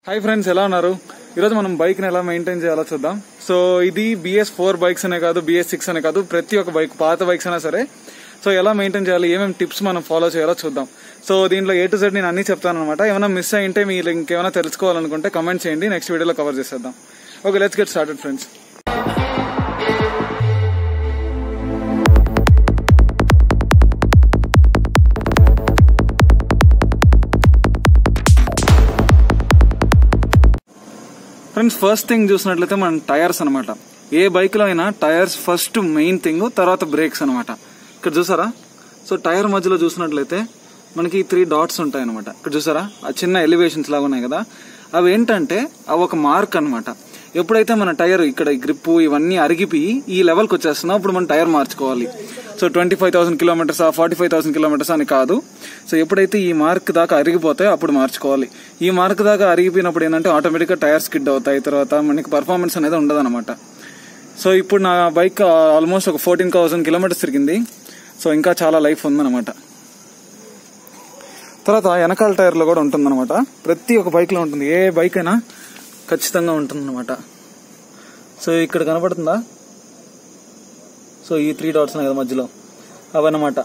hi friends ఎలా ఉన్నారు ఈరోజు మనం బైక్ ని ఎలా మెయింటైన్ చేయాలో చూద్దాం సో ఇది బిఎస్ ఫోర్ బైక్స్ అనే కాదు బిఎస్ సిక్స్ అనే కాదు ప్రతి ఒక్క బైక్ పాత బైక్స్ అయినా సరే సో ఎలా మెయింటైన్ చేయాలి ఏమేమి టిప్స్ మనం ఫాలో చేయాలో చూద్దాం సో దీంట్లో ఏ టు జెడ్ నేను అన్ని చెప్తాను అనమాట ఏమైనా మిస్ అయింటే మీరు ఇంకేమైనా తెలుసుకోవాలనుకుంటే కమెంట్ చేయండి నెక్స్ట్ వీడియోలో కవర్ చేసేద్దాం okay let's get started friends friends first thing చూసినట్లయితే మన టైర్స్ అనమాట ఏ బైక్ లో అయినా టైర్స్ ఫస్ట్ మెయిన్ థింగ్ తర్వాత బ్రేక్స్ అనమాట ఇక్కడ చూసారా సో టైర్ మధ్యలో చూసినట్లయితే మనకి త్రీ డాట్స్ ఉంటాయి అనమాట ఇక్కడ చూసారా ఆ చిన్న ఎలివేషన్స్ లాగా ఉన్నాయి కదా అవి ఏంటంటే అవి ఒక మార్క్ అనమాట ఎప్పుడైతే మన టైర్ ఇక్కడ గ్రిప్ ఇవన్నీ అరిగిపోయి ఈ లెవెల్కి వచ్చేస్తున్నా అప్పుడు మనం టైర్ మార్చుకోవాలి so twenty five thousand kilometres forty five thousand kilometres అని కాదు సో ఎప్పుడైతే ఈ మార్క్ దాకా అరిగిపోతే అప్పుడు మార్చుకోవాలి ఈ మార్క్ దాకా అరిగిపోయినప్పుడు ఏంటంటే ఆటోమేటిక్గా టైర్ స్కిడ్ అవుతాయి తర్వాత మనకి పర్ఫార్మెన్స్ అనేది ఉండదు సో ఇప్పుడు నా బైక్ ఆల్మోస్ట్ ఒక ఫోర్టీన్ థౌసండ్ కిలోమీటర్స్ తిరిగింది సో ఇంకా చాలా లైఫ్ ఉందన్నమాట తర్వాత వెనకాల టైర్లో కూడా ఉంటుందన్నమాట ప్రతి ఒక్క బైక్లో ఉంటుంది ఏ బైక్ అయినా ఖచ్చితంగా ఉంటుందన్నమాట సో ఇక్కడ కనపడుతుందా సో ఈ త్రీ డాట్స్ ఉన్నాయి కదా మధ్యలో అవన్నమాట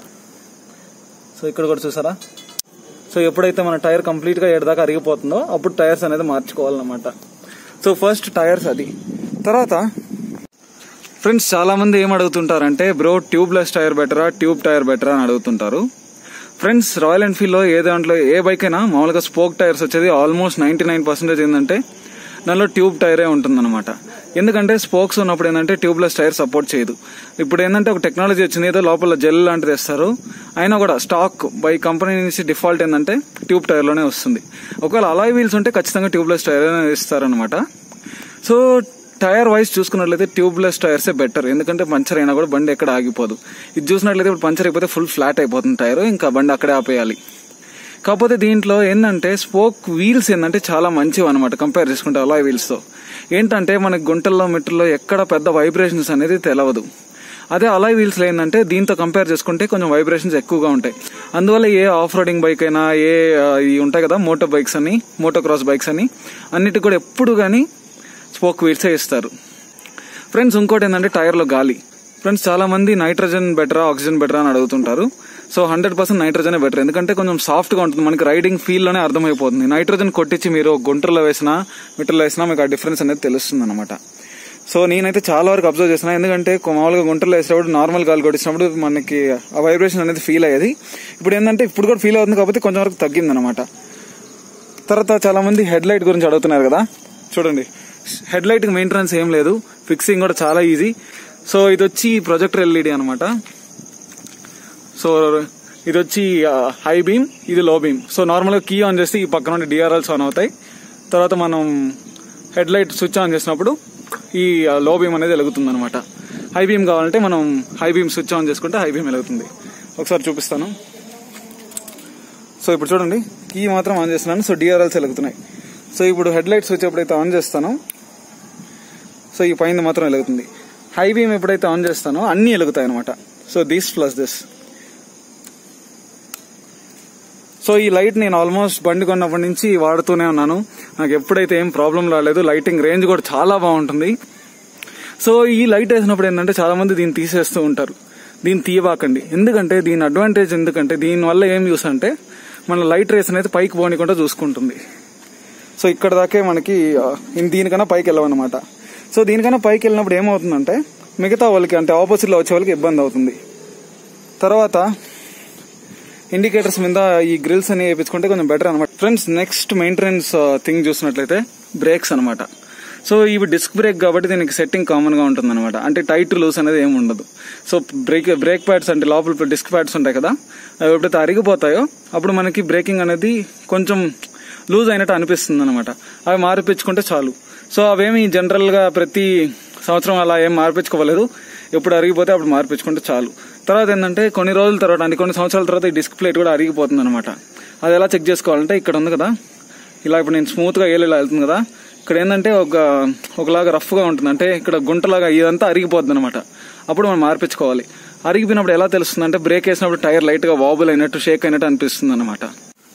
సో ఇక్కడ కూడా చూసారా సో ఎప్పుడైతే మన టైర్ కంప్లీట్ గా ఏడదాకా అరిగిపోతుందో అప్పుడు టైర్స్ అనేది మార్చుకోవాలన్నమాట సో ఫస్ట్ టైర్స్ అది తర్వాత ఫ్రెండ్స్ చాలా మంది ఏం అడుగుతుంటారంటే బ్రో ట్యూబ్లెస్ టైర్ బెటరా ట్యూబ్ టైర్ బెటరా అని అడుగుతుంటారు ఫ్రెండ్స్ రాయల్ ఎన్ఫీల్డ్ లో ఏ దాంట్లో ఏ బైక్ అయినా మామూలుగా స్పోక్ టైర్స్ వచ్చేది ఆల్మోస్ట్ నైన్టీ నైన్ పర్సెంటేజ్ ఏంటంటే దానిలో ట్యూబ్ టైరే ఉంటుందన్నమాట ఎందుకంటే స్పోక్స్ ఉన్నప్పుడు ఏంటంటే ట్యూబ్లెస్ టైర్ సపోర్ట్ చేయదు ఇప్పుడు ఏంటంటే ఒక టెక్నాలజీ వచ్చింది ఏదో లోపల జెల్ లాంటిది వేస్తారు అయినా కూడా స్టాక్ బై కంపెనీ నుంచి డిఫాల్ట్ ఏంటంటే ట్యూబ్ టైర్లోనే వస్తుంది ఒకవేళ అలాయ్ వీల్స్ ఉంటే ఖచ్చితంగా ట్యూబ్లెస్ టైర్ ఇస్తారనమాట సో టైర్ వైజ్ చూసుకున్నట్లయితే ట్యూబ్లెస్ టైర్స్ బెటర్ ఎందుకంటే పంచర్ అయినా కూడా బండి ఎక్కడ ఆగిపోదు ఇది చూసినట్లయితే ఇప్పుడు పంచర్ అయిపోతే ఫుల్ ఫ్లాట్ అయిపోతుంది టైర్ ఇంకా బండి అక్కడే ఆపేయాలి కాకపోతే దీంట్లో ఏంటంటే స్పోక్ వీల్స్ ఏంటంటే చాలా మంచివి అనమాట కంపేర్ చేసుకుంటే అలాయ్ వీల్స్ తో ఏంటంటే మనకి గుంటల్లో మిట్టల్లో ఎక్కడ పెద్ద వైబ్రేషన్స్ అనేది తెలవదు అదే అలాయ్ వీల్స్ ఏంటంటే దీంతో కంపేర్ చేసుకుంటే కొంచెం వైబ్రేషన్స్ ఎక్కువగా ఉంటాయి అందువల్ల ఏ ఆఫ్ రోడింగ్ బైక్ అయినా ఏ ఇవి ఉంటాయి కదా మోటో బైక్స్ అని మోటో క్రాస్ బైక్స్ అని అన్నిటికి కూడా ఎప్పుడు కానీ స్పోక్ వీల్సే ఇస్తారు ఫ్రెండ్స్ ఇంకోటి ఏంటంటే టైర్లో గాలి ఫ్రెండ్స్ చాలా మంది నైట్రోజన్ బెటరా ఆక్సిజన్ బెటరా అని అడుగుతుంటారు సో హండ్రెడ్ పర్సెంట్ నైట్రోజనే బెటర్ ఎందుకంటే కొంచెం సాఫ్ట్ గా ఉంటుంది మనకి రైడింగ్ ఫీల్ లోనే అర్థమైపోతుంది నైట్రోజన్ కొట్టించి మీరు గుంటలో వేసినా మిట్టర్లో వేసినా మీకు ఆ డిఫరెన్స్ అనేది తెలుస్తుంది అనమాట సో నేనైతే చాలా వరకు అబ్జర్వ్ చేసిన ఎందుకంటే మామూలుగా గుంటలో వేసినప్పుడు నార్మల్ గాలి కొట్టించినప్పుడు మనకి ఆ వైబ్రేషన్ అనేది ఫీల్ అయ్యేది ఇప్పుడు ఏంటంటే ఇప్పుడు కూడా ఫీల్ అవుతుంది కాబట్టి కొంచెం వరకు తగ్గింది అనమాట తర్వాత చాలా మంది హెడ్ లైట్ గురించి అడుగుతున్నారు కదా చూడండి హెడ్ లైట్ మెయింటెనెన్స్ ఏం లేదు ఫిక్సింగ్ కూడా చాలా ఈజీ సో ఇది వచ్చి ప్రొజెక్టర్ ఎల్ఈడి అనమాట సో ఇది వచ్చి హై బీమ్ ఇది లో బీమ్ సో నార్మల్గా కీ ఆన్ చేస్తే ఈ పక్కన నుండి డిఆర్ఎల్స్ ఆన్ అవుతాయి తర్వాత మనం హెడ్ లైట్ స్విచ్ ఆన్ చేసినప్పుడు ఈ లో బీమ్ అనేది వెలుగుతుంది అనమాట హై బీమ్ కావాలంటే మనం హై బీమ్ స్విచ్ ఆన్ చేసుకుంటే హై బీమ్ వెలుగుతుంది ఒకసారి చూపిస్తాను సో ఇప్పుడు చూడండి కీ మాత్రం ఆన్ చేస్తున్నాను సో డిఆర్ఎల్స్ వెలుగుతున్నాయి సో ఇప్పుడు హెడ్ లైట్ స్విచ్ ఎప్పుడైతే ఆన్ చేస్తానో సో ఈ పైన మాత్రం వెలుగుతుంది హై బీమ్ ఎప్పుడైతే ఆన్ చేస్తానో అన్ని వెలుగుతాయి అనమాట so this plus this so ఈ లైట్ నేను ఆల్మోస్ట్ బండి కొన్నప్పటి నుంచి వాడుతూనే ఉన్నాను నాకు ఎప్పుడైతే ఏం ప్రాబ్లం రాలేదు లైటింగ్ రేంజ్ కూడా చాలా బాగుంటుంది సో ఈ లైట్ వేసినప్పుడు ఏంటంటే చాలా మంది దీన్ని తీసేస్తూ ఉంటారు దీన్ని తీయబాకండి ఎందుకంటే దీని అడ్వాంటేజ్ ఎందుకంటే దీని వల్ల ఏం యూస్ అంటే మన లైట్ రేస్ అనేది పైకి పోనీకుండా చూసుకుంటుంది సో ఇక్కడ దాకే మనకి దీనికన్నా పైకి వెళ్ళవన్నమాట సో దీనికన్నా పైకి వెళ్ళినప్పుడు ఏమవుతుందంటే మిగతా వాళ్ళకి అంటే ఆపోజిట్లో వచ్చే వాళ్ళకి ఇబ్బంది అవుతుంది తర్వాత ఇండికేటర్స్ మీద ఈ గ్రిల్స్ అని వేయించుకుంటే కొంచెం బెటర్ అనమాట ఫ్రెండ్స్ నెక్స్ట్ మెయింటెనెన్స్ థింగ్ చూసినట్లయితే బ్రేక్స్ అనమాట సో ఇవి డిస్క్ బ్రేక్ కాబట్టి దీనికి సెట్టింగ్ కామన్ గా ఉంటుంది అనమాట అంటే టైట్ లూస్ అనేది ఏమి ఉండదు సో బ్రేక్ బ్రేక్ ప్యాడ్స్ అంటే లోపల డిస్క్ ప్యాడ్స్ ఉంటాయి కదా అవి ఎప్పుడైతే అరిగిపోతాయో అప్పుడు మనకి బ్రేకింగ్ అనేది కొంచెం లూజ్ అయినట్టు అనిపిస్తుంది అనమాట అవి మార్పించుకుంటే చాలు సో అవేమి జనరల్ గా ప్రతి సంవత్సరం అలా ఏం మార్పించుకోలేదు ఎప్పుడు అరిగిపోతే అప్పుడు మార్పించుకుంటే చాలు తర్వాత ఏంటంటే కొన్ని రోజుల తర్వాత అంటే కొన్ని సంవత్సరాల తర్వాత ఈ డిస్క్ ప్లేట్ కూడా అరిగిపోతుంది అనమాట అది ఎలా చెక్ చేసుకోవాలంటే ఇక్కడ ఉంది కదా ఇలా ఇప్పుడు నేను స్మూత్ గా ఏలు ఇలా వెళ్తుంది కదా ఇక్కడ ఏంటంటే ఒక ఒకలాగా రఫ్ గా ఉంటుంది అంటే ఇక్కడ గుంటలాగా ఇదంతా అరిగిపోతుంది అనమాట అప్పుడు మనం మార్పించుకోవాలి అరిగిపోయినప్పుడు ఎలా తెలుస్తుంది అంటే బ్రేక్ వేసినప్పుడు టైర్ లైట్ గా వాబుల్ అయినట్టు షేక్ అయినట్టు అనిపిస్తుంది అనమాట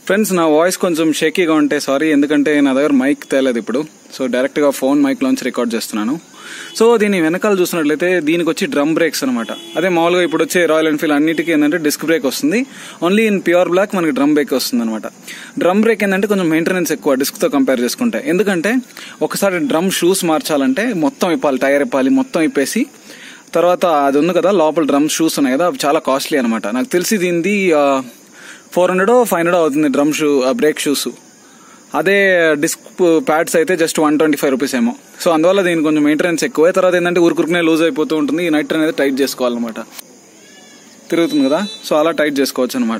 ఫ్రెండ్స్ నా వాయిస్ కొంచెం షేకీగా ఉంటే సారీ ఎందుకంటే నా దగ్గర మైక్ తేలేదు ఇప్పుడు సో డైరెక్ట్గా ఫోన్ మైక్ లోంచి రికార్డ్ చేస్తున్నాను సో దీని వెనకాల చూసినట్లయితే దీనికి వచ్చి డ్రమ్ బ్రేక్స్ అనమాట అదే మామూలుగా ఇప్పుడు వచ్చే రాయల్ ఎన్ఫీల్డ్ అన్నిటికీ ఏంటంటే డిస్క్ బ్రేక్ వస్తుంది ఓన్లీ ఇన్ ప్యూర్ బ్లాక్ మనకి డ్రమ్ బ్రేక్ వస్తుంది అనమాట డ్రమ్ బ్రేక్ ఏంటంటే కొంచెం మెయింటెనెన్స్ ఎక్కువ డిస్క్ తో కంపేర్ చేసుకుంటే ఎందుకంటే ఒకసారి డ్రమ్ షూస్ మార్చాలంటే మొత్తం ఇప్పాలి టైర్ ఇప్పాలి మొత్తం ఇప్పేసి తర్వాత అది ఉంది కదా లోపల డ్రమ్ షూస్ ఉన్నాయి కదా అవి చాలా కాస్ట్లీ అనమాట నాకు తెలిసి దీనిది ఫోర్ హండ్రెడ్ ఫైవ్ హండ్రెడ్ అవుతుంది డ్రమ్ షూ బ్రేక్ షూస్ అదే డిస్క్ ప్యాడ్స్ అయితే just one twenty five rupees ఏమో సో అందువల్ల దీనికి కొంచెం మెయింటెనెన్స్ ఎక్కువ తర్వాత ఏంటంటే ఊరుకునే లూజ్ అయిపోతూ ఉంటుంది ఈ నైట్ అనేది టైట్ చేసుకోవాలన్నమాట తిరుగుతుంది కదా సో అలా టైట్ చేసుకోవచ్చు అనమాట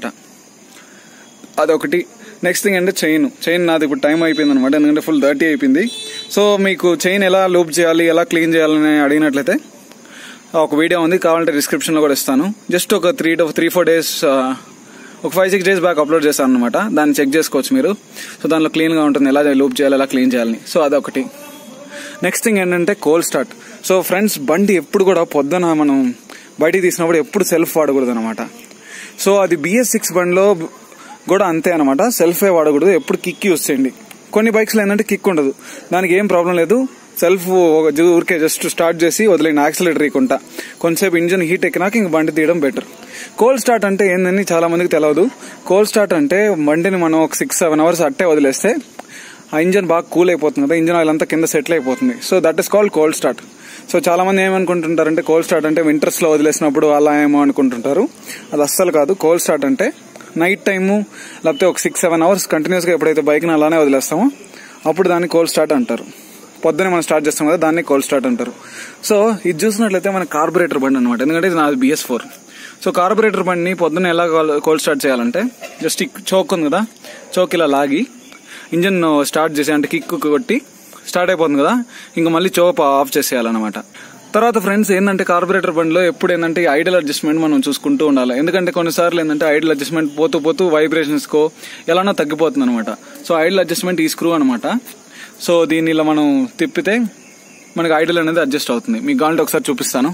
అదొకటి నెక్స్ట్ థింగ్ అంటే చైన్ చైన్ నాది ఇప్పుడు టైం అయిపోయింది అనమాట ఎందుకంటే ఫుల్ డర్టీ అయిపోయింది సో మీకు చైన్ ఎలా లూప్ చేయాలి ఎలా క్లీన్ చేయాలని అడిగినట్లయితే ఒక వీడియో ఉంది కావాలంటే డిస్క్రిప్షన్ లో కూడా ఇస్తాను జస్ట్ ఒక three two three four days ఒక five six days back upload చేశాను అనమాట దాన్ని చెక్ చేసుకోవచ్చు మీరు సో దానిలో క్లీన్ గా ఉంటుంది ఎలా లూప్ చేయాలి ఎలా క్లీన్ చేయాలని సో అదొకటి నెక్స్ట్ థింగ్ ఏంటంటే కోల్ స్టార్ట్ సో ఫ్రెండ్స్ బండి ఎప్పుడు కూడా పొద్దున మనం బయటికి తీసినప్పుడు ఎప్పుడు సెల్ఫ్ వాడకూడదు అనమాట సో అది బిఎస్ సిక్స్ బండిలో కూడా అంతే అనమాట సెల్ఫే వాడకూడదు ఎప్పుడు కిక్ యూస్ చేయండి కొన్ని బైక్స్లో ఏంటంటే కిక్ ఉండదు దానికి ఏం ప్రాబ్లం లేదు సెల్ఫ్ ఊరికే జస్ట్ స్టార్ట్ చేసి వదిలేండి యాక్సిలేటర్ ఇకుంటా కొంతసేపు ఇంజిన్ హీట్ ఎక్కినాక ఇంక బండి తీయడం బెటర్ కోల్డ్ స్టార్ట్ అంటే ఏందని చాలా మందికి తెలియదు కోల్డ్ స్టార్ట్ అంటే బండిని మనం ఒక సిక్స్ సెవెన్ అవర్స్ అట్టే వదిలేస్తే ఆ ఇంజన్ బాగా కూల్ అయిపోతుంది కదా ఇంజన్ ఆయిల్ అంతా కింద సెటిల్ అయిపోతుంది so that is called cold start so చాలా మంది ఏమనుకుంటుంటారంటే కోల్డ్ స్టార్ట్ అంటే వింటర్స్ లో వదిలేసినప్పుడు అలా ఏమో అనుకుంటుంటారు అది అస్సలు కాదు కోల్డ్ స్టార్ట్ అంటే నైట్ టైము లేకపోతే ఒక సిక్స్ సెవెన్ అవర్స్ కంటిన్యూస్ గా ఎప్పుడైతే బైక్ ని అలానే వదిలేస్తామో అప్పుడు దాన్ని కోల్డ్ స్టార్ట్ అంటారు పొద్దునే మనం స్టార్ట్ చేస్తాం కదా దాన్ని కోల్డ్ స్టార్ట్ అంటారు సో ఇది చూసినట్లయితే మన కార్బొరేటర్ బండి అనమాట ఎందుకంటే ఇది నాది బిఎస్ ఫోర్ సో కార్బొరేటర్ బండిని పొద్దున ఎలా కోల్డ్ స్టార్ట్ చేయాలంటే జస్ట్ చోక్ ఉంది కదా చోక్ ఇలా లాగి ఇంజన్ స్టార్ట్ చేసి అంటే కిక్ కొట్టి స్టార్ట్ అయిపోతుంది కదా ఇంకా మళ్ళీ చోప్ ఆఫ్ చేసేయాలన్నమాట తర్వాత ఫ్రెండ్స్ ఏంటంటే కార్బొరేటర్ బండిలో ఎప్పుడు ఏంటంటే ఐడల్ అడ్జస్ట్మెంట్ మనం చూసుకుంటూ ఉండాలి ఎందుకంటే కొన్నిసార్లు ఏంటంటే ఐడల్ అడ్జస్ట్మెంట్ పోతూ పోతూ వైబ్రేషన్స్ కో ఎలానో తగ్గిపోతుంది అనమాట సో ఐడల్ అడ్జస్ట్మెంట్ ఈ స్క్రూ అనమాట సో దీన్ని ఇలా మనం తిప్పితే మనకి ఐడల్ అనేది అడ్జస్ట్ అవుతుంది మీకు కావాలంటే ఒకసారి చూపిస్తాను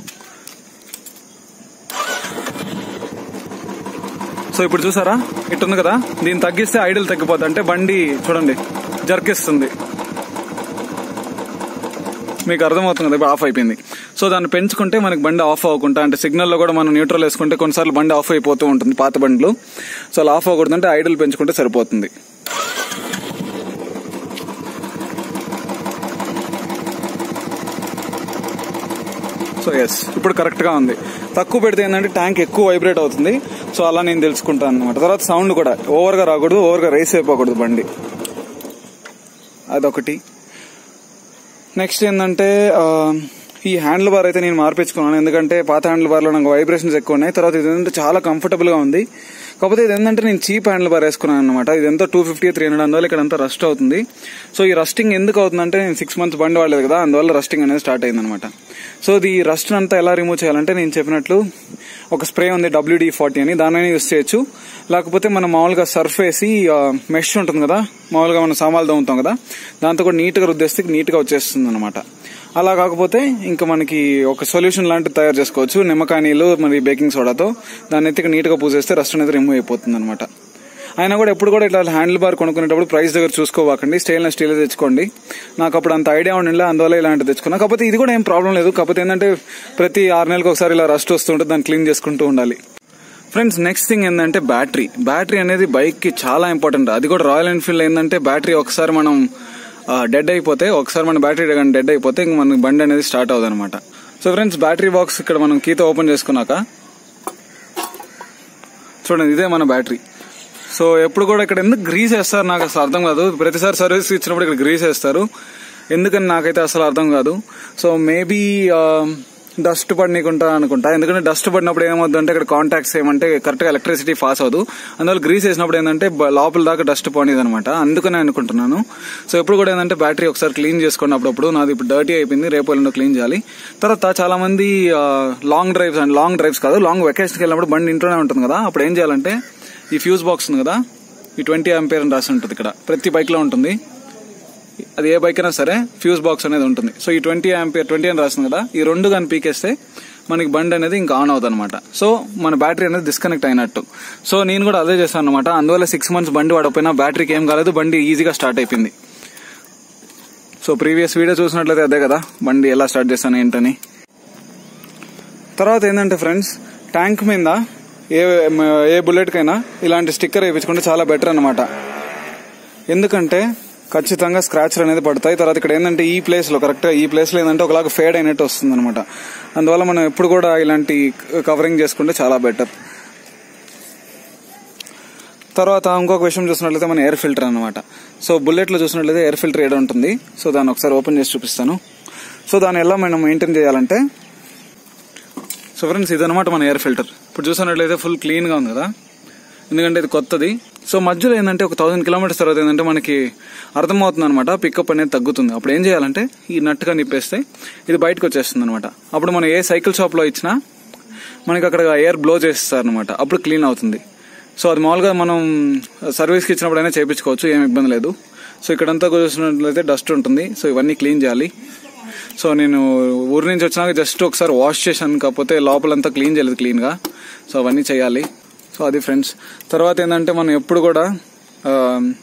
సో ఇప్పుడు చూసారా ఇట్టుంది కదా దీన్ని తగ్గిస్తే ఐడల్ తగ్గిపోతుంది అంటే బండి చూడండి జర్కిస్తుంది మీకు అర్థమవుతుంది కదా ఇప్పుడు ఆఫ్ అయిపోయింది సో దాన్ని పెంచుకుంటే మనకి బండి ఆఫ్ అవ్వకుండా అంటే సిగ్నల్లో కూడా మనం న్యూట్రల్ వేసుకుంటే కొన్నిసార్లు బండి ఆఫ్ అయిపోతూ ఉంటుంది పాత బండ్లు సో అలా ఆఫ్ అవ్వకూడదు అంటే ఐడల్ పెంచుకుంటే సరిపోతుంది సో ఎస్ ఇప్పుడు కరెక్ట్ గా ఉంది తక్కువ పెడితే ఏంటంటే ట్యాంక్ ఎక్కువ వైబ్రేట్ అవుతుంది సో అలా నేను తెలుసుకుంటాను అనమాట తర్వాత సౌండ్ కూడా ఓవర్ గా రాకూడదు ఓవర్ గా రేస్ అయిపోకూడదు బండి అదొకటి నెక్స్ట్ ఏంటంటే ఈ హ్యాండిల్ బార్ అయితే నేను మార్పించుకున్నాను ఎందుకంటే పాత హ్యాండిల్ బార్ లో నాకు వైబ్రేషన్స్ ఎక్కువ ఉన్నాయి తర్వాత ఇది ఏంటంటే చాలా కంఫర్టబుల్ గా ఉంది కాకపోతే ఇది ఏంటంటే నేను చీప్ హ్యాండిల్ బార్ వేసుకున్నాను అనమాట ఇది ఎంతో టూ ఫిఫ్టీ త్రీ హండ్రెడ్ అందువల్ల ఇక్కడ అంతా రస్ట్ అవుతుంది సో ఈ రస్టింగ్ ఎందుకు అవుతుందంటే నేను సిక్స్ మంత్స్ బండి వాడలేదు కదా అందువల్ల రస్టింగ్ అనేది స్టార్ట్ అయింది అనమాట సో ఇది రస్ట్ అంతా ఎలా రిమూవ్ చేయాలంటే నేను చెప్పినట్లు ఒక స్ప్రే ఉంది డబ్ల్యూడి ఫార్టీ అని దాని యూస్ చేయొచ్చు లేకపోతే మనం మామూలుగా సర్ఫ్ వేసి మెష్ ఉంటుంది కదా మామూలుగా మనం సామాన్లు తోముతాం కదా దాంతో కూడా నీట్ గా రుద్దేస్తే నీట్ గా వచ్చేస్తుంది అనమాట అలా కాకపోతే ఇంకా మనకి ఒక సొల్యూషన్ లాంటిది తయారు చేసుకోవచ్చు నిమ్మకాయ నీళ్ళు మరి బేకింగ్ సోడాతో దాన్ని ఎత్తి నీట్ గా పూసేస్తే రస్ట్ అనేది రిమూవ్ అయిపోతుంది అనమాట అయినా కూడా ఎప్పుడు కూడా ఇట్లా హ్యాండిల్ బార్ కొనుక్కునేటప్పుడు ప్రైస్ దగ్గర చూసుకోవాకండి స్టెయిన్లెస్ స్టీల్ తెచ్చుకోండి నాకు అప్పుడు అంత ఐడియా ఉండిలే అందువల్ల ఇలాంటివి తెచ్చుకున్నా కాకపోతే ఇది కూడా ఏం ప్రాబ్లం లేదు కాకపోతే ఏంటంటే ప్రతి ఆరు నెలలకు ఒకసారి ఇలా రస్ట్ వస్తుంటే దాన్ని క్లీన్ చేసుకుంటూ ఉండాలి ఫ్రెండ్స్ నెక్స్ట్ థింగ్ ఏంటంటే బ్యాటరీ బ్యాటరీ అనేది బైక్ కి చాలా ఇంపార్టెంట్ అది కూడా రాయల్ ఎన్ఫీల్డ్ ఏంటంటే బ్యాటరీ ఒకసారి మనం డెడ్ అయిపోతే ఒకసారి మన బ్యాటరీ డెడ్ అయిపోతే ఇంక మన బండి అనేది స్టార్ట్ అవుతుంది అనమాట సో ఫ్రెండ్స్ బ్యాటరీ బాక్స్ ఇక్కడ మనం కీత ఓపెన్ చేసుకున్నాక చూడండి ఇదే మన బ్యాటరీ సో ఎప్పుడు కూడా ఇక్కడ ఎందుకు గ్రీస్ వేస్తారు నాకు అసలు అర్థం కాదు ప్రతిసారి సర్వీస్ ఇచ్చినప్పుడు ఇక్కడ గ్రీస్ వేస్తారు ఎందుకని నాకైతే అసలు అర్థం కాదు సో మేబీ డస్ట్ పడినకుంటా అనుకుంటా ఎందుకంటే డస్ట్ పడినప్పుడు ఏమవుతుంది అంటే ఇక్కడ కాంటాక్ట్స్ ఏమంటే కరెక్ట్ గా ఎలక్ట్రిసిటీ పాస్ అవ్వదు అందువల్ల గ్రీస్ వేసినప్పుడు ఏంటంటే లోపల దాకా డస్ట్ పడినది అనమాట అందుకనే అనుకుంటున్నాను సో ఎప్పుడు కూడా ఏంటంటే బ్యాటరీ ఒకసారి క్లీన్ చేసుకోండి అప్పుడప్పుడు నాది ఇప్పుడు డర్టీ అయిపోయింది రేపు ఎల్లుండో క్లీన్ చేయాలి తర్వాత చాలా మంది long drives and long drives కాదు లాంగ్ వెకేషన్కి వెళ్ళినప్పుడు బండి ఇంట్లోనే ఉంటుంది కదా అప్పుడు ఏం చేయాలంటే ఈ ఫ్యూజ్ బాక్స్ ఉంది కదా ఈ ట్వంటీ అంపేర్ అని రాసి ఉంటుంది ఇక్కడ ప్రతి బైక్ లో ఉంటుంది అది ఏ బైక్ అయినా సరే ఫ్యూజ్ బాక్స్ అనేది ఉంటుంది సో ఈ ట్వంటీ ఆంపియర్ ట్వంటీ అని రాసింది కదా ఈ రెండు కానీ పీకేస్తే మనకి బండి అనేది ఇంకా ఆన్ అవుతుంది అనమాట సో మన బ్యాటరీ అనేది డిస్కనెక్ట్ అయినట్టు సో నేను కూడా అదే చేశాను అనమాట అందువల్ల సిక్స్ మంత్స్ బండి వాడకపోయినా బ్యాటరీకి ఏం కాలేదు బండి ఈజీగా స్టార్ట్ అయిపోయింది సో ప్రీవియస్ వీడియో చూసినట్లయితే అదే కదా బండి ఎలా స్టార్ట్ చేశాను ఏంటని తర్వాత ఏంటంటే ఫ్రెండ్స్ ట్యాంక్ మీద ఏ ఏ బుల్లెట్ కైనా ఇలాంటి స్టిక్కర్ వేయించుకుంటే చాలా బెటర్ అనమాట ఎందుకంటే ఖచ్చితంగా స్క్రాచ్ అనేది పడతాయి తర్వాత ఇక్కడ ఏంటంటే ఈ ప్లేస్ లో కరెక్ట్ గా ఈ ప్లేస్ లో ఏంటంటే ఒకలాగా ఫేడ్ అయినట్టు వస్తుంది అనమాట అందువల్ల మనం ఎప్పుడు కూడా ఇలాంటి కవరింగ్ చేసుకుంటే చాలా బెటర్ తర్వాత ఇంకొక విషయం చూసినట్లయితే మన ఎయిర్ ఫిల్టర్ అనమాట సో బుల్లెట్ లో చూసినట్లయితే ఎయిర్ ఫిల్టర్ ఏడ ఉంటుంది సో దాన్ని ఒకసారి ఓపెన్ చేసి చూపిస్తాను సో దాన్ని ఎలా మనం మెయింటైన్ చేయాలంటే సో ఫ్రెండ్స్ ఇదనమాట మన ఎయిర్ ఫిల్టర్ ఇప్పుడు చూసినట్లయితే ఫుల్ క్లీన్ గా ఉంది కదా ఎందుకంటే ఇది కొత్తది సో మధ్యలో ఏంటంటే ఒక థౌసండ్ కిలోమీటర్స్ తర్వాత ఏంటంటే మనకి అర్థమవుతుంది అనమాట పికప్ అనేది తగ్గుతుంది అప్పుడు ఏం చేయాలంటే ఈ నట్టుగా నిప్పేస్తే ఇది బయటకు వచ్చేస్తుంది అనమాట అప్పుడు మనం ఏ సైకిల్ షాప్ లో ఇచ్చినా మనకి అక్కడ ఎయిర్ బ్లో చేస్తారు అనమాట అప్పుడు క్లీన్ అవుతుంది సో అది మామూలుగా మనం సర్వీస్కి ఇచ్చినప్పుడైనా చేయించుకోవచ్చు ఏం ఇబ్బంది లేదు సో ఇక్కడంతా చూసినట్లయితే డస్ట్ ఉంటుంది సో ఇవన్నీ క్లీన్ చేయాలి సో నేను ఊరి నుంచి వచ్చినాక జస్ట్ ఒకసారి వాష్ చేశాను కాకపోతే లోపలంతా క్లీన్ చేయలేదు క్లీన్గా సో అవన్నీ చేయాలి సో అది ఫ్రెండ్స్ తర్వాత ఏంటంటే మనం ఎప్పుడు కూడా ఆ,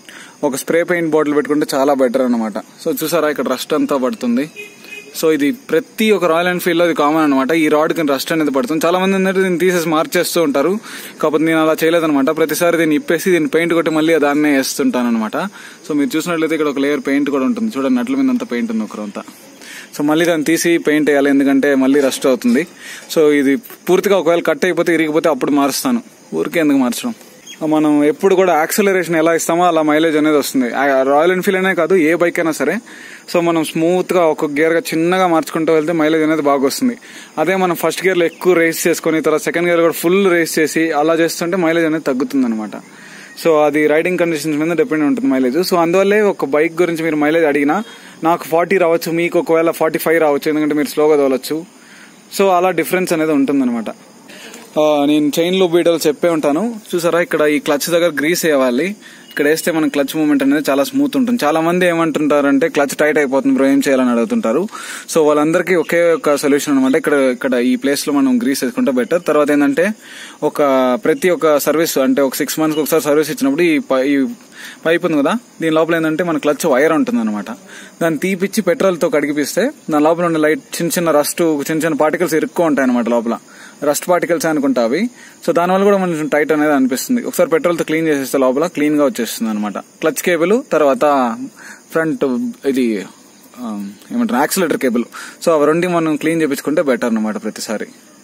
ఒక స్ప్రే పెయింట్ బాటిల్ పెట్టుకుంటే చాలా బెటర్ అనమాట సో చూసారా ఇక్కడ రస్ట్ అంతా పడుతుంది సో ఇది ప్రతి ఒక్క రాయల్ ఎన్ఫీల్డ్ లో ఇది కామన్ అనమాట ఈ రాడ్ కి రస్ట్ అనేది పడుతుంది చాలా మంది ఏంటంటే దీన్ని తీసేసి మార్చేస్తూ ఉంటారు కాకపోతే నేను అలా చేయలేదన్నమాట ప్రతిసారి దీన్ని ఇప్పేసి దీన్ని పెయింట్ కొట్టి మళ్ళీ దాన్నే వేస్తుంటాను అనమాట సో మీరు చూసినట్లయితే ఇక్కడ ఒక లేయర్ పెయింట్ కూడా ఉంటుంది చూడండి నట్ల మీద అంతా పెయింట్ ఉంది ఒకరంతా సో మళ్ళీ దాన్ని తీసి పెయింట్ వేయాలి ఎందుకంటే మళ్ళీ రస్ట్ అవుతుంది సో ఇది పూర్తిగా ఒకవేళ కట్ అయిపోతే ఇరిగిపోతే అప్పుడు మారుస్తాను ఊరికే ఎందుకు మార్చడం మనం ఎప్పుడు కూడా యాక్సలరేషన్ ఎలా ఇస్తామో అలా మైలేజ్ అనేది వస్తుంది ఆ రాయల్ ఎన్ఫీల్డ్ అనే కాదు ఏ బైక్ అయినా సరే సో మనం స్మూత్ గా ఒక గేర్ గా చిన్నగా మార్చుకుంటూ వెళ్తే మైలేజ్ అనేది బాగా వస్తుంది అదే మనం ఫస్ట్ గేర్ లో ఎక్కువ రేస్ చేసుకుని తర్వాత సెకండ్ గేర్ కూడా ఫుల్ రేస్ చేసి అలా చేస్తుంటే మైలేజ్ అనేది తగ్గుతుంది అనమాట సో అది రైడింగ్ కండిషన్స్ మీద డిపెండ్ ఉంటుంది మైలేజ్ సో అందువల్లే ఒక బైక్ గురించి మీరు మైలేజ్ అడిగినా నాకు ఫార్టీ రావచ్చు మీకు ఒకవేళ ఫార్టీ ఫైవ్ రావచ్చు ఎందుకంటే మీరు స్లోగా తోలొచ్చు సో అలా డిఫరెన్స్ అనేది ఉంటుందన్నమాట ఆ, నేను చైన్ లూప్ వీడియోలో చెప్పే ఉంటాను చూసారా ఇక్కడ ఈ క్లచ్ దగ్గర గ్రీస్ వేయాలి ఇక్కడ వేస్తే మన క్లచ్ మూవ్మెంట్ అనేది చాలా స్మూత్ ఉంటుంది చాలా మంది ఏమంటుంటారంటే క్లచ్ టైట్ అయిపోతుంది బ్రో ఏం చేయాలని అడుగుతుంటారు సో వాళ్ళందరికీ ఒకే ఒక సొల్యూషన్ అనమాట ఇక్కడ ఇక్కడ ఈ ప్లేస్ లో మనం గ్రీస్ వేసుకుంటే బెటర్ తర్వాత ఏంటంటే ఒక ప్రతి ఒక్క సర్వీస్ అంటే ఒక సిక్స్ మంత్స్ ఒకసారి సర్వీస్ ఇచ్చినప్పుడు ఈ ప- ఈ పైప్ ఉంది కదా దీని లోపల ఏంటంటే మన క్లచ్ వైర్ ఉంటుంది అనమాట దాన్ని తీపిచ్చి పెట్రోల్ తో కడిగిపిస్తే దాని లోపల ఉండే లైట్ చిన్న చిన్న రస్ట్ చిన్న చిన్న పార్టికల్స్ ఇరుక్కో ఉంటాయి అనమాట లోపల రస్ట్ పార్టికల్స్ అనుకుంటా అవి సో దానివల్ల కూడా కొంచెం టైట్ అనేది అనిపిస్తుంది ఒకసారి పెట్రోల్ తో క్లీన్ చేసేస్తే లోపల క్లీన్ గా వచ్చేస్తుంది అనమాట క్లచ్ కేబుల్ తర్వాత ఫ్రంట్ ఇది ఆ, ఏమంటారు యాక్సిలేటర్ కేబుల్ సో అవి రెండు మనం క్లీన్ చేపించుకుంటే బెటర్ అనమాట ప్రతిసారి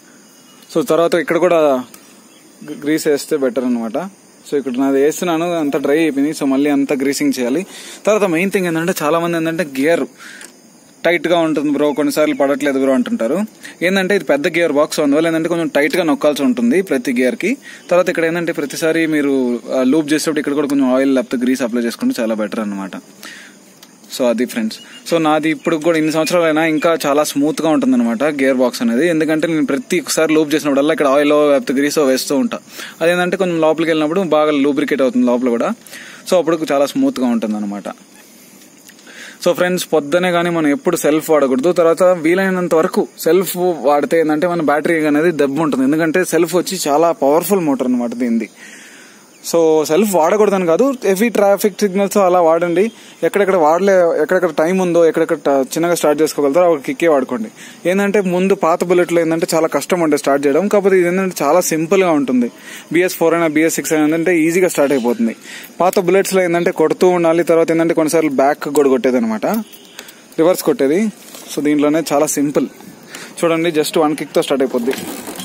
సో తర్వాత ఇక్కడ కూడా గ్రీస్ వేస్తే బెటర్ అనమాట సో ఇక్కడ నాది వేస్తున్నాను అంతా డ్రై అయిపోయింది సో మళ్ళీ అంతా గ్రీసింగ్ చేయాలి తర్వాత మెయిన్ థింగ్ ఏంటంటే చాలా మంది ఏంటంటే గేర్ టైట్ గా ఉంటుంది బ్రో కొన్నిసార్లు పడట్లేదు బ్రో అంటుంటారు ఏంటంటే ఇది పెద్ద గేర్ బాక్స్ అందువల్ల ఏంటంటే కొంచెం టైట్ గా నొక్కాల్సి ఉంటుంది ప్రతి గేర్ కి తర్వాత ఇక్కడ ఏంటంటే ప్రతిసారి మీరు లూప్ చేసేటప్పుడు ఇక్కడ కూడా కొంచెం ఆయిల్ లేకపోతే గ్రీస్ అప్లై చేసుకుంటే చాలా బెటర్ అన్నమాట సో అది ఫ్రెండ్స్ సో నాది ఇప్పుడు కూడా ఇన్ని సంవత్సరాలు అయినా ఇంకా చాలా స్మూత్ గా ఉంటుంది అనమాట గేర్ బాక్స్ అనేది ఎందుకంటే నేను ప్రతి ఒక్కసారి లూప్ చేసినప్పుడల్లా ఇక్కడ ఆయిల్ లేకపోతే గ్రీస్ వేస్తూ ఉంటా అదేంటంటే కొంచెం లోపలికి వెళ్ళినప్పుడు బాగా లూబ్రికేట్ అవుతుంది లోపల కూడా సో అప్పుడు చాలా స్మూత్ గా ఉంటుంది అనమాట సో ఫ్రెండ్స్ పొద్దునే కానీ మనం ఎప్పుడు సెల్ఫ్ వాడకూడదు తర్వాత వీలైనంత వరకు సెల్ఫ్ వాడితే ఏంటంటే మన బ్యాటరీ అనేది దెబ్బ ఉంటుంది ఎందుకంటే సెల్ఫ్ వచ్చి చాలా పవర్ఫుల్ మోటార్ అనమాట దీనిది సో సెల్ఫ్ వాడకూడదని కాదు హెవీ ట్రాఫిక్ సిగ్నల్స్ అలా వాడండి ఎక్కడెక్కడ వాడలే ఎక్కడెక్కడ టైం ఉందో ఎక్కడెక్కడ ట- చిన్నగా స్టార్ట్ చేసుకోగలుగుతారో ఒక కిక్కే వాడుకోండి ఏంటంటే ముందు పాత బుల్లెట్లో ఏంటంటే చాలా కష్టం ఉండే స్టార్ట్ చేయడం కాకపోతే ఇది ఏంటంటే చాలా సింపుల్ గా ఉంటుంది బిఎస్ ఫోర్ అయినా బిఎస్ సిక్స్ అయినా ఏంటంటే ఈజీగా స్టార్ట్ అయిపోతుంది పాత బుల్లెట్స్ లో ఏంటంటే కొడుతూ ఉండాలి తర్వాత ఏంటంటే కొన్నిసార్లు బ్యాక్ కూడా కొట్టేది అనమాట రివర్స్ కొట్టేది సో దీంట్లోనే చాలా సింపుల్ చూడండి జస్ట్ వన్ కిక్ తో స్టార్ట్ అయిపోద్ది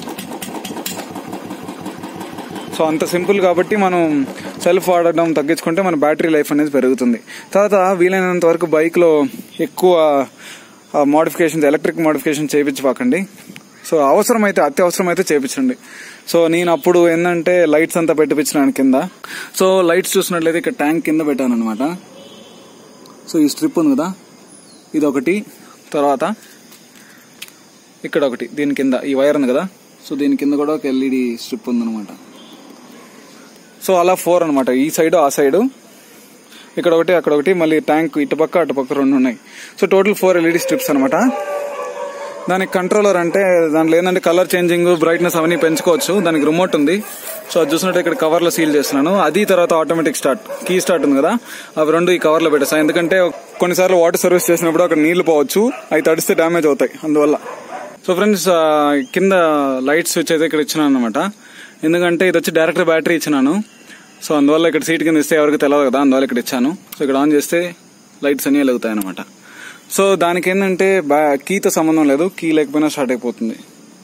సో అంత సింపుల్ కాబట్టి మనం సెల్ఫ్ వాడడం తగ్గించుకుంటే మన బ్యాటరీ లైఫ్ అనేది పెరుగుతుంది తర్వాత వీలైనంత వరకు బైక్ లో ఎక్కువ మోడిఫికేషన్స్ ఎలక్ట్రిక్ మోడిఫికేషన్ చేయించబాకండి సో అవసరమైతే అత్యవసరం అయితే చేయించండి సో నేను అప్పుడు ఏంటంటే లైట్స్ అంతా పెట్టిపించినాను కింద సో లైట్స్ చూసినట్లయితే ఇక్కడ ట్యాంక్ కింద పెట్టాను అనమాట సో ఈ స్ట్రిప్ ఉంది కదా ఇది ఒకటి తర్వాత ఇక్కడ ఒకటి దీని కింద ఈ వైర్ ఉంది కదా సో దీని కింద కూడా ఒక ఎల్ఈడి స్ట్రిప్ ఉందన్నమాట సో అలా ఫోర్ అనమాట ఈ సైడ్ ఆ సైడ్ ఇక్కడ ఒకటి అక్కడ ఒకటి మళ్ళీ ట్యాంక్ ఇటుపక్క అటుపక్క రెండు ఉన్నాయి so total four LED strips అనమాట దానికి కంట్రోలర్ అంటే దాంట్లో ఏంటంటే కలర్ చేంజింగ్ బ్రైట్నెస్ అవన్నీ పెంచుకోవచ్చు దానికి రిమోట్ ఉంది సో అది చూసినట్టు ఇక్కడ కవర్ లో సీల్ చేస్తున్నాను అది తర్వాత ఆటోమేటిక్ స్టార్ట్ కీ స్టార్ట్ ఉంది కదా అవి రెండు ఈ కవర్ లో పెట్టేస్తాను ఎందుకంటే కొన్నిసార్లు వాటర్ సర్వీస్ చేసినప్పుడు అక్కడ నీళ్లు పోవచ్చు అవి తడిస్తే డ్యామేజ్ అవుతాయి అందువల్ల సో ఫ్రెండ్స్ కింద లైట్ స్విచ్ అయితే ఇక్కడ ఇచ్చినాను అనమాట ఎందుకంటే ఇది వచ్చి డైరెక్ట్ బ్యాటరీ ఇచ్చినాను సో అందువల్ల ఇక్కడ సీట్ కింద ఇస్తే ఎవరికి తెలియదు కదా అందువల్ల ఇక్కడ ఇచ్చాను సో ఇక్కడ ఆన్ చేస్తే లైట్స్ అన్ని వెలుగుతాయి అనమాట సో దానికి ఏంటంటే కీతో సంబంధం లేదు కీ లేకపోయినా స్టార్ట్ అయిపోతుంది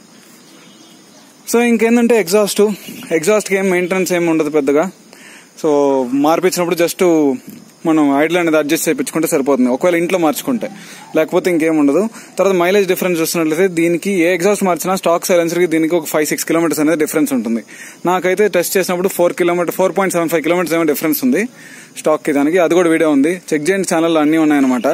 సో ఇంకేంటంటే ఎగ్జాస్ట్ ఎగ్జాస్ట్కి ఏం మెయింటెనెన్స్ ఏమి ఉండదు పెద్దగా సో మార్పించినప్పుడు జస్ట్ మనం ఐడిల్ అనేది అడ్జస్ట్ చేయించుకుంటే సరిపోతుంది ఒకవేళ ఇంట్లో మార్చుకుంటే లేకపోతే ఇంకేం ఉండదు తర్వాత మైలేజ్ డిఫరెన్స్ చూసినట్లయితే దీనికి ఏ ఎగ్జాస్ట్ మార్చినా స్టాక్ సైలెన్సర్కి దీనికి ఒక ఫైవ్ సిక్స్ కిలోమీటర్స్ అనేది డిఫరెన్స్ ఉంటుంది నాకైతే టెస్ట్ చేసినప్పుడు four kilometre four point seven five kilometres ఏమో డిఫరెన్స్ ఉంది స్టాక్కి దానికి అది కూడా వీడియో ఉంది చెక్ చేయండి ఛానల్లో అన్నీ ఉన్నాయన్నమాట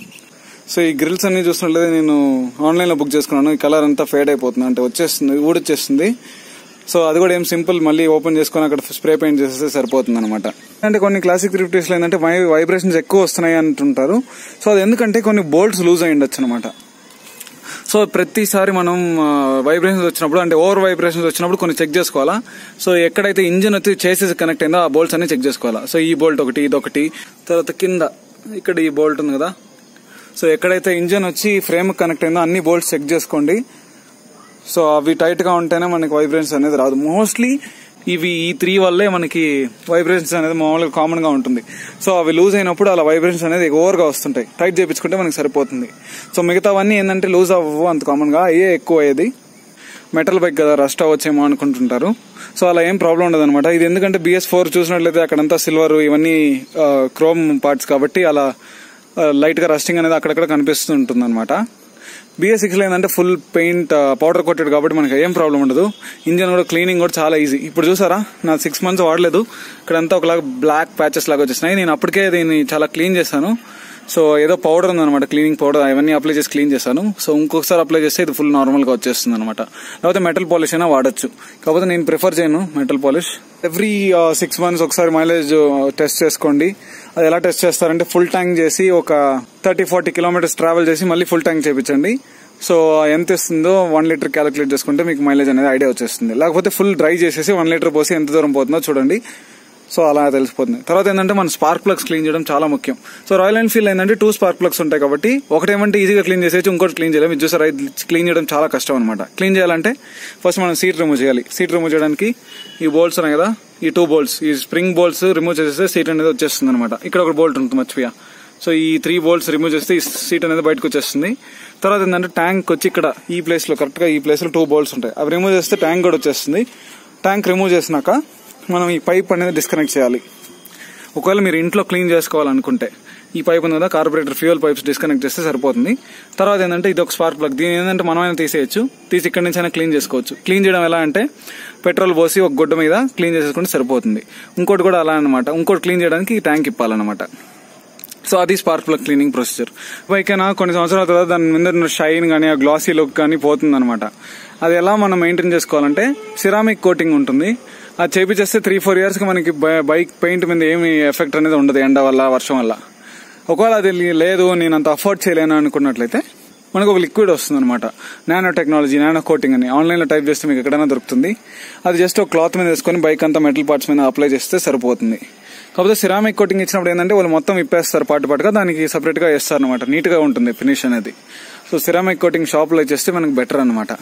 సో ఈ గ్రిల్స్ అన్ని చూసినట్లయితే నేను ఆన్లైన్ లో బుక్ చేసుకున్నాను ఈ కలర్ అంతా ఫేడ్ అయిపోతుంది అంటే వచ్చేస్తుంది ఊడొచ్చేస్తుంది సో అది కూడా ఏం సింపుల్ మళ్ళీ ఓపెన్ చేసుకొని అక్కడ స్ప్రే పెయింట్ చేసేస్తే సరిపోతుంది అనమాట అంటే కొన్ని క్లాసిక్ త్రీ ఫిఫ్టీస్ లో ఏంటంటే వైబ్రేషన్స్ ఎక్కువ వస్తున్నాయి అంటుంటారు సో అది ఎందుకంటే కొన్ని బోల్ట్స్ లూజ్ అయి ఉండొచ్చు అనమాట సో ప్రతిసారి మనం వైబ్రేషన్స్ వచ్చినప్పుడు అంటే ఓవర్ వైబ్రేషన్స్ వచ్చినప్పుడు కొన్ని చెక్ చేసుకోవాలా సో ఎక్కడైతే ఇంజిన్ వచ్చి చేసేసి కనెక్ట్ అయిందో ఆ బోల్ట్స్ అన్ని చెక్ చేసుకోవాలా సో ఈ బోల్ట్ ఒకటి ఇది ఒకటి తర్వాత కింద ఇక్కడ ఈ బోల్ట్ ఉంది కదా సో ఎక్కడైతే ఇంజిన్ వచ్చి ఫ్రేమ్ కనెక్ట్ అయిందో అన్ని బోల్ట్స్ చెక్ చేసుకోండి సో అవి టైట్ గా ఉంటేనే మనకి వైబ్రేషన్స్ అనేది రాదు మోస్ట్లీ ఇవి ఈ త్రీ వల్లే మనకి వైబ్రేషన్స్ అనేది మామూలుగా కామన్ గా ఉంటుంది సో అవి లూజ్ అయినప్పుడు అలా వైబ్రేషన్స్ అనేది ఓవర్ గా వస్తుంటాయి టైట్ చేయించుకుంటే మనకి సరిపోతుంది సో మిగతావన్నీ ఏంటంటే లూజ్ అవ్వవు అంత కామన్ గా అయ్యే ఎక్కువ అయ్యేది మెటల్ బైక్ కదా రస్ట్ అవ్వచ్చేమో అనుకుంటుంటారు సో అలా ఏం ప్రాబ్లం ఉండదు అనమాట ఇది ఎందుకంటే బిఎస్ ఫోర్ చూసినట్లయితే అక్కడంతా సిల్వర్ ఇవన్నీ క్రోమ్ పార్ట్స్ కాబట్టి అలా లైట్ గా రస్టింగ్ అనేది అక్కడక్కడ కనిపిస్తూ ఉంటుంది అనమాట బిఎస్ సిక్స్ లో ఏంటంటే ఫుల్ పెయింట్ పౌడర్ కొట్టెడ్ కాబట్టి మనకి ఏం ప్రాబ్లం ఉండదు ఇంజన్ కూడా క్లీనింగ్ కూడా చాలా ఈజీ ఇప్పుడు చూసారా నా సిక్స్ మంత్స్ వాడలేదు ఇక్కడంతా ఒకలాగా బ్లాక్ ప్యాచెస్ లాగా వచ్చేసినాయి నేను అప్పటికే దీన్ని చాలా క్లీన్ చేశాను సో ఏదో పౌడర్ ఉందన్నమాట క్లీనింగ్ పౌడర్ అవన్నీ అప్లై చేసి క్లీన్ చేశాను సో ఇంకొకసారి అప్లై చేస్తే ఇది ఫుల్ నార్మల్ గా వచ్చేస్తుంది అనమాట లేకపోతే మెటల్ పాలిష్ అయినా వాడచ్చు కాకపోతే నేను ప్రిఫర్ చేయను metal polish every six months ఒకసారి మైలేజ్ టెస్ట్ చేసుకోండి అది ఎలా టెస్ట్ చేస్తారంటే ఫుల్ ట్యాంక్ చేసి ఒక థర్టీ ఫార్టీ కిలోమీటర్స్ ట్రావెల్ చేసి మళ్ళీ ఫుల్ ట్యాంక్ చేయించండి సో ఎంత ఇస్తుందో వన్ లీటర్ క్యాలిక్యులేట్ చేసుకుంటే మీకు మైలేజ్ అనేది ఐడియా వచ్చేస్తుంది లేకపోతే ఫుల్ డ్రై చేసేసి వన్ లీటర్ పోసి ఎంత దూరం పోతుందో చూడండి సో అలా తెలిసిపోతుంది తర్వాత ఏంటంటే మన స్పార్క్ ప్లగ్స్ క్లీన్ చేయడం చాలా ముఖ్యం సో రాయల్ ఎన్ఫీల్డ్ ఏంటంటే టూ స్పార్క్ ప్లగ్స్ ఉంటాయి కాబట్టి ఒకటేమంటే ఈజీగా క్లీన్ చేసేసి ఇంకోటి క్లీన్ చేయలేము ఇది చూసారా ఇది క్లీన్ చేయడం చాలా కష్టం అనమాట క్లీన్ చేయాలంటే ఫస్ట్ మనం సీట్ రిమూవ్ చేయాలి సీట్ రిమూవ్ చేయడానికి ఈ బోల్ట్స్ ఉన్నాయి కదా ఈ టూ బోల్ట్స్ ఈ స్ప్రింగ్ బోల్ట్స్ రిమూవ్ చేసేస్తే సీట్ అనేది వచ్చేస్తుంది అనమాట ఇక్కడ ఒక బోల్ట్ ఉంటుంది మర్చిపోయా సో ఈ త్రీ బోల్ట్స్ రిమూవ్ చేస్తే ఈ సీట్ అనేది బయటకు వచ్చేస్తుంది తర్వాత ఏంటంటే ట్యాంక్ వచ్చి ఇక్కడ ఈ ప్లేస్ లో కరెక్ట్ గా ఈ ప్లేస్ లో టూ బోల్ట్స్ ఉంటాయి అవి రిమూవ్ చేస్తే ట్యాంక్ కూడా వచ్చేస్తుంది ట్యాంక్ రిమూవ్ చేసినాక మనం ఈ పైప్ అనేది డిస్కనెక్ట్ చేయాలి ఒకవేళ మీరు ఇంట్లో క్లీన్ చేసుకోవాలనుకుంటే ఈ పైప్ ఉంది కదా కార్బొరేటర్ ఫ్యూయల్ పైప్స్ డిస్కనెక్ట్ చేస్తే సరిపోతుంది తర్వాత ఏంటంటే ఇది ఒక స్పార్క్ ప్లగ్ దీని ఏంటంటే మనమైనా తీసేయచ్చు తీసి ఇక్కడి నుంచి అయినా క్లీన్ చేసుకోవచ్చు క్లీన్ చేయడం ఎలా అంటే పెట్రోల్ పోసి ఒక గుడ్డ మీద క్లీన్ చేసేసుకుంటే సరిపోతుంది ఇంకోటి కూడా అలా అనమాట ఇంకోటి క్లీన్ చేయడానికి ఈ ట్యాంక్ ఇప్పాలన్నమాట సో అది స్పార్క్ ప్లగ్ క్లీనింగ్ ప్రొసీజర్ బైకైనా కొన్ని సంవత్సరాల తర్వాత దాని మీద షైన్ కానీ ఆ గ్లాసీ లుక్ కానీ పోతుంది అనమాట అది ఎలా మనం మెయింటైన్ చేసుకోవాలంటే సిరామిక్ కోటింగ్ ఉంటుంది అది చేపించేస్తే త్రీ ఫోర్ ఇయర్స్ కి మనకి బైక్ పెయింట్ మీద ఏమి ఎఫెక్ట్ అనేది ఉండదు ఎండ వల్ల వర్షం వల్ల ఒకవేళ అది లేదు నేను అంత అఫోర్డ్ చేయలేను అనుకున్నట్లయితే మనకు ఒక లిక్విడ్ వస్తుంది అనమాట నానో టెక్నాలజీ నానో కోటింగ్ అని ఆన్లైన్ లో టైప్ చేస్తే మీకు ఎక్కడైనా దొరుకుతుంది అది జస్ట్ ఒక క్లాత్ మీద వేసుకొని బైక్ అంతా మెటల్ పార్ట్స్ మీద అప్లై చేస్తే సరిపోతుంది కాకపోతే సిరామిక్ కోటింగ్ ఇచ్చినప్పుడు ఏంటంటే వాళ్ళు మొత్తం ఇప్పేస్తారు పాటు పాటుగా దానికి సపరేట్ గా వేస్తారు అనమాట నీట్ గా ఉంటుంది ఫినిష్ అనేది సో సిరామిక్ కోటింగ్ షాప్ లో చేస్తే మనకు బెటర్ అనమాట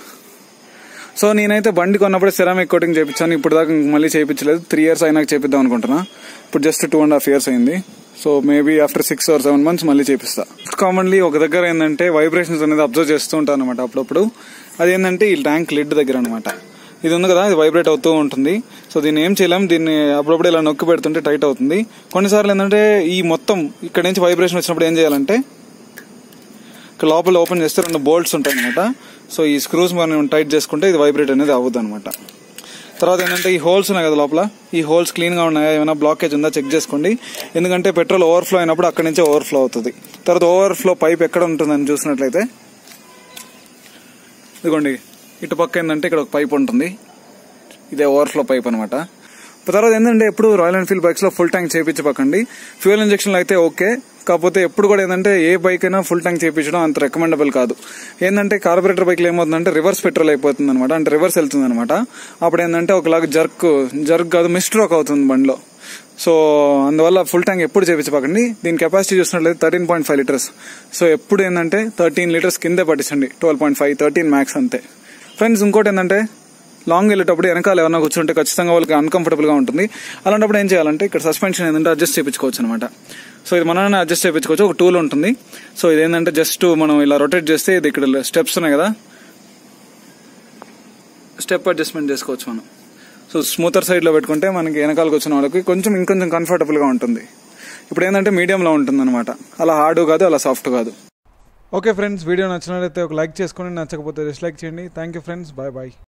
సో నేనైతే బండి కొన్నప్పుడు సిరామిక్ కోటింగ్ చేయించాను ఇప్పుడు దాకా మళ్ళీ చేయించలేదు త్రీ ఇయర్స్ అయినాక చేపిద్దాం అనుకుంటున్నా ఇప్పుడు just two and half years అయింది so maybe after six or seven months మళ్ళీ చేపిస్తా కామన్లీ ఒక దగ్గర ఏంటంటే వైబ్రేషన్స్ అనేది అబ్జర్వ్ చేస్తూ ఉంటాను అనమాట అప్పుడప్పుడు అది ఏంటంటే ఈ ట్యాంక్ లిడ్ దగ్గర అనమాట ఇది ఉంది కదా ఇది వైబ్రేట్ అవుతూ ఉంటుంది సో దీన్ని ఏం చేయలేం దీన్ని అప్పుడప్పుడు ఇలా నొక్కి పెడుతుంటే టైట్ అవుతుంది కొన్నిసార్లు ఏంటంటే ఈ మొత్తం ఇక్కడ నుంచి వైబ్రేషన్ వచ్చినప్పుడు ఏం చేయాలంటే ఇక్కడ లోపల ఓపెన్ చేస్తే రెండు బోల్ట్స్ ఉంటాయి అనమాట సో ఈ స్క్రూస్ మనం టైట్ చేసుకుంటే ఇది వైబ్రేట్ అనేది అవ్వదు అనమాట తర్వాత ఏంటంటే ఈ హోల్స్ ఉన్నాయి కదా లోపల ఈ హోల్స్ క్లీన్ గా ఉన్నాయా ఏమైనా బ్లాకేజ్ ఉందా చెక్ చేసుకోండి ఎందుకంటే పెట్రోల్ ఓవర్ఫ్లో అయినప్పుడు అక్కడి నుంచే ఓవర్ఫ్లో అవుతుంది తర్వాత ఓవర్ఫ్లో పైప్ ఎక్కడ ఉంటుందని చూసినట్లయితే ఇదిగోండి ఇటు పక్క ఏంటంటే ఇక్కడ ఒక పైప్ ఉంటుంది ఇదే ఓవర్ఫ్లో పైప్ అనమాట తర్వాత ఏంటంటే ఎప్పుడు రాయల్ ఎన్ఫీల్డ్ బైక్స్ లో ఫుల్ ట్యాంక్ చేయించబకండి ఫ్యూయల్ ఇంజక్షన్లు అయితే ఓకే కాకపోతే ఎప్పుడు కూడా ఏంటంటే ఏ బైక్ అయినా ఫుల్ ట్యాంక్ చేయించడం అంత రికమెండబుల్ కాదు ఏంటంటే కార్బొరేటర్ బైక్లో ఏమవుతుందంటే రివర్స్ పెట్రోల్ అయిపోతుంది అనమాట అంటే రివర్స్ వెళ్తుంది అనమాట అప్పుడు ఏంటంటే ఒకలాగా జర్క్ జర్క్ కాదు మిస్ట్రోక్ అవుతుంది బండిలో సో అందువల్ల ఫుల్ ట్యాంక్ ఎప్పుడు చేయించబాకండి దీని కెపాసిటీ చూసినట్లయితే thirteen point five litres so ఎప్పుడు ఏంటంటే థర్టీన్ లీటర్స్ కిందే పట్టించండి twelve point five thirteen max అంతే ఫ్రెండ్స్ ఇంకోటి ఏంటంటే లాంగ్ వెళ్ళేటప్పుడు వెనకాల ఎవరైనా కూర్చుంటే ఖచ్చితంగా వాళ్ళకి అన్కంఫర్టబుల్ గా ఉంటుంది అలాంటప్పుడు ఏం చేయాలంటే ఇక్కడ సస్పెన్షన్ ఏంటంటే అడ్జస్ట్ చేయించుకోవచ్చు అనమాట సో ఇది మనమే అడ్జస్ట్ చేయించుకోవచ్చు ఒక టూల్ ఉంటుంది సో ఇది ఏంటంటే జస్ట్ మనం ఇలా రొటేట్ చేస్తే ఇది ఇక్కడ స్టెప్స్ ఉన్నాయి కదా స్టెప్ అడ్జస్ట్మెంట్ చేసుకోవచ్చు మనం సో స్మూతర్ సైడ్ లో పెట్టుకుంటే మనకి వెనకాలకు వచ్చిన వాళ్ళకి కొంచెం ఇంకొంచెం కంఫర్టబుల్ గా ఉంటుంది ఇప్పుడు ఏంటంటే మీడియంలో ఉంటుంది అనమాట అలా హార్డ్ కాదు అలా సాఫ్ట్ కాదు ఓకే ఫ్రెండ్స్ వీడియో నచ్చినట్లయితే ఒక లైక్ చేసుకోండి నచ్చకపోతే డిస్లైక్ చేయండి thank you friends bye bye